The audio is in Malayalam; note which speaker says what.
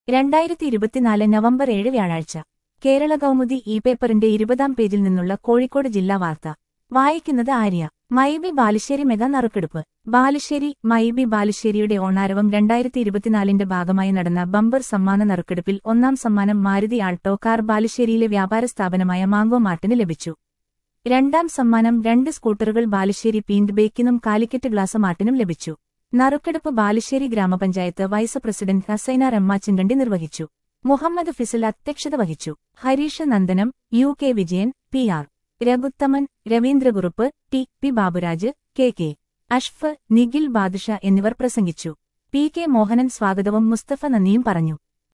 Speaker 1: രണ്ടായിരത്തി ഇരുപത്തിനാല് നവംബർ ഏഴ് വ്യാഴാഴ്ച കേരള കൗമുദി ഇ പേപ്പറിന്റെ ഇരുപതാം പേജിൽ നിന്നുള്ള കോഴിക്കോട് ജില്ലാ വാർത്ത വായിക്കുന്നത് ആര്യ മൈബി ബാലുശ്ശേരി മെഗാ നറുക്കെടുപ്പ് ബാലുശ്ശേരി മൈബി ബാലുശ്ശേരിയുടെ ഓണാരവം രണ്ടായിരത്തി ഇരുപത്തിനാലിന്റെ ഭാഗമായി നടന്ന ബമ്പർ സമ്മാന നറുക്കെടുപ്പിൽ ഒന്നാം സമ്മാനം മാരുതി ആൾട്ടോ കാർ ബാലുശ്ശേരിയിലെ വ്യാപാര സ്ഥാപനമായ മാംഗോ മാർട്ടിന് ലഭിച്ചു രണ്ടാം സമ്മാനം രണ്ട് സ്കൂട്ടറുകൾ ബാലുശ്ശേരി പീൻഡ് ബേക്കിനും കാലിക്കറ്റ് ഗ്ലാസ് മാർട്ടിനും ലഭിച്ചു നറുക്കെടുപ്പ് ബാലുശ്ശേരി ഗ്രാമപഞ്ചായത്ത് വൈസ് പ്രസിഡന്റ് ഹസൈന റമ്മാച്ചിങ്കണ്ടി നിർവഹിച്ചു മുഹമ്മദ് ഫിസിൽ അധ്യക്ഷത വഹിച്ചു Harish Nandanam U K Vijayan P R Raghuthaman Raveendrakurup T P Baburaj K K അഷ്ഫ് നിഖിൽ ബാദുഷ എന്നിവർ പ്രസംഗിച്ചു പി കെ മോഹനൻ സ്വാഗതവും മുസ്തഫ നന്ദിയും പറഞ്ഞു